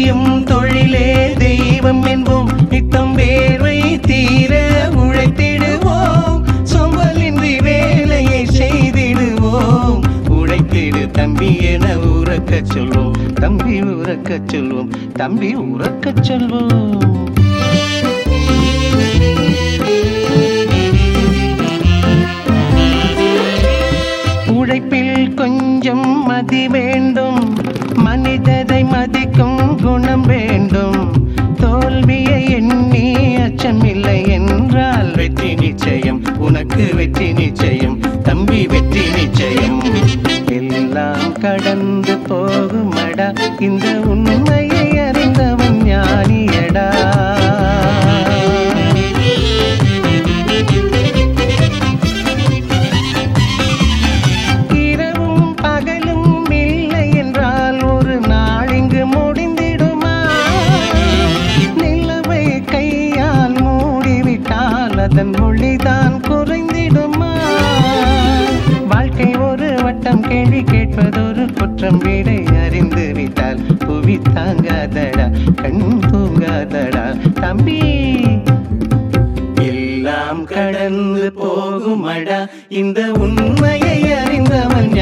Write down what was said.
செய்யும் தொழிலே தெய்வம் என்போம் நித்தம் வேர்வை தீர உழைத்திடுவோம் சொம்பலின்றி வேலையை செய்திடுவோம் உழைத்திடு தம்பி என உறக்கச் சொல்வோம் தம்பி உறக்கச் சொல்வோம் தம்பி உறக்கச் சொல்வோம் உழைப்பில் கொஞ்சம் மதி வேண்டும் மனிதரை மதிக்கும் குணம் வேண்டும் தோல்வியை எண்ணி அச்சமில்லை என்றால் வெற்றி நிச்சயம் உனக்கு வெற்றி நிச்சயம் தம்பி வெற்றி நிச்சயம் எல்லாம் கடந்து போகுமடா இந்த உண்மையை அறிந்தவன் ஞானியடா இரவும் பகலும் இல்லை என்றால் ஒரு நாள் இங்கு முடிந்திடுமா நிலவை கையால் மூடிவிட்டால் அதன் மொழிதான் குறைந்திடுமா வாழ்க்கை ஒரு வட்டம் கேள்வி கேட்பதொரு குற்றம் வீடை அறிந்து விட்டால் புவி தாங்காதடா கண் தூங்காதடா தம்பி எல்லாம் கடந்து போகுமடா இந்த உண்மையை அறிந்தவன்